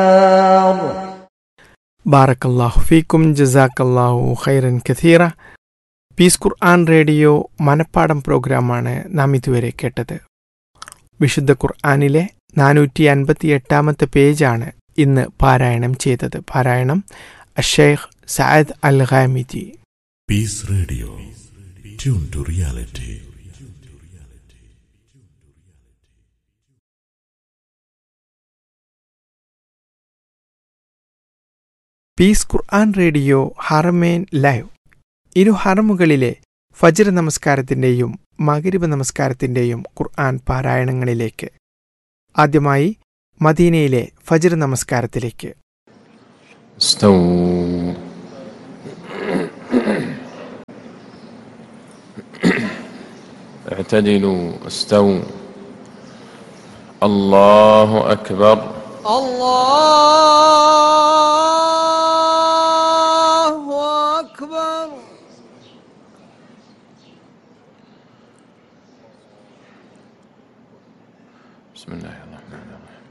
ബാറക്കല്ലാഹു ഫീക്കും ജസാക്കല്ലാഹു ഖൈറൻ കഥീറ പീസ് ഖുർആൻ റേഡിയോ മനപ്പാടം പ്രോഗ്രാമാണ് നാം ഇതുവരെ കേട്ടത് വിശുദ്ധ ഖുർആനിലെ നാനൂറ്റി അൻപത്തി എട്ടാമത്തെ പേജാണ് ഇന്ന് പാരായണം ചെയ്തത് പാരായണം Ash Sheikh Sayed Al Ghamidi Peace Radio. Tune to reality. Peace ഖുർആൻ റേഡിയോ ഹറമേൻ ലൈവ് ഇരു ഹറമുകളിലെ ഫജ്ർ നമസ്കാരത്തിൻ്റെയും മകരിബ് നമസ്കാരത്തിൻ്റെയും ഖുർആൻ പാരായണങ്ങളിലേക്ക് ആദ്യമായി മദീനയിലെ ഫജ്ർ നമസ്കാരത്തിലേക്ക് استووا اعتدلوا استووا الله أكبر الله أكبر بسم الله الرحمن الرحيم